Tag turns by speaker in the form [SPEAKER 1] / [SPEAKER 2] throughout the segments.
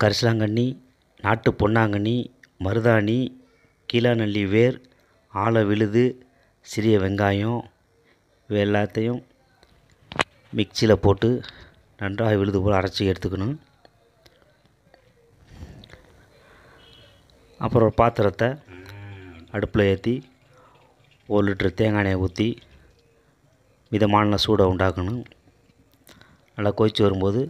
[SPEAKER 1] கரிசலாங்கண்ணி நாட்டு பொன்னாங்கண்ணி மருதாணி கீழாநெல்லி வேர் ஆல விழுது சிறிய வெங்காயம் இவை எல்லாத்தையும் மிக்சியில் போட்டு நன்றாக விழுது போல் அரைச்சி எடுத்துக்கணும் அப்புறம் ஒரு பாத்திரத்தை அடுப்பில் ஏற்றி ஒரு லிட்டர் தேங்காய் எண்ணெயை ஊற்றி மிதமான சூடை உண்டாக்கணும் நல்லா கொதித்து வரும்போது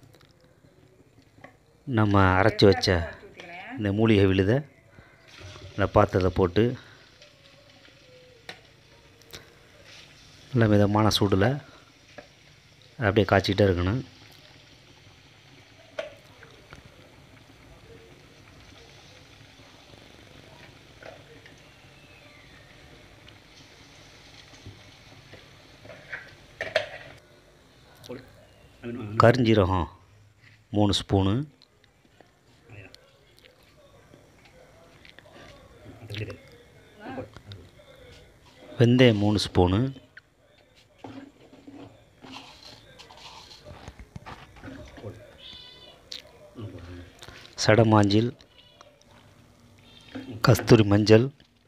[SPEAKER 1] நம்ம அரைச்சி வச்ச இந்த மூலிகை விழுதை இந்த பாத்திரத்தை போட்டு நல்ல மிதமான சூடில் அப்படியே காய்ச்சிக்கிட்டே இருக்கணும் கரிஞ்சீரகம் மூணு ஸ்பூனு வெந்தயம் மூணு ஸ்பூனு சடமாஞ்சில் கஸ்தூரி மஞ்சள்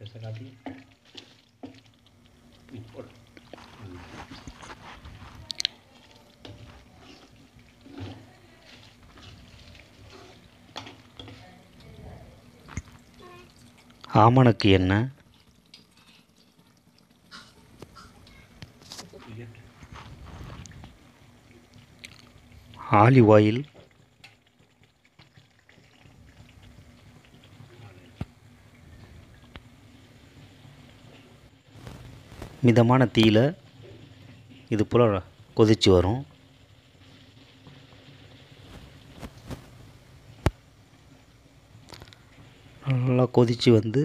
[SPEAKER 1] ஆமணக்கு எண்ணெய் ஆலிவ் ஆயில் மிதமான தீயில் இது போல் கொதித்து வரும் நல்லா கொதித்து வந்து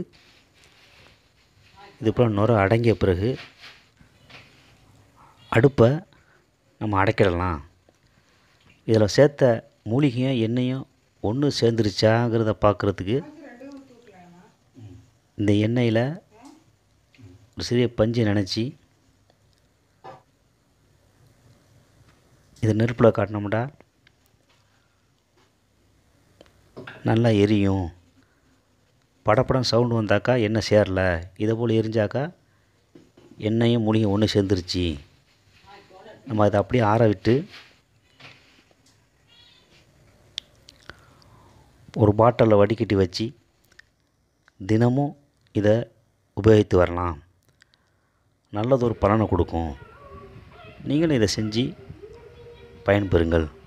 [SPEAKER 1] இது போல் நுர அடங்கிய பிறகு அடுப்பை நம்ம அடைக்கிடலாம் இதில் சேர்த்த மூலிகையும் எண்ணெயும் ஒன்று சேர்ந்துருச்சாங்கிறத பார்க்குறதுக்கு இந்த எண்ணெயில் ஒரு சிறிய பஞ்சை நினச்சி இதை நெருப்பில் காட்டினோம்டா நல்லா எரியும் படப்படம் சவுண்டு வந்தாக்கா எண்ணெய் சேரல இதை போல் எரிஞ்சாக்கா எண்ணெயும் மூலிகையும் ஒன்று சேர்ந்துருச்சு நம்ம அதை அப்படியே ஆற விட்டு ஒரு பாட்டிலில் வடிகட்டி வச்சு தினமும் இதை உபயோகித்து வரலாம் நல்லதொரு பலனை கொடுக்கும் நீங்களும் இதை செஞ்சு பயன்பெறுங்கள்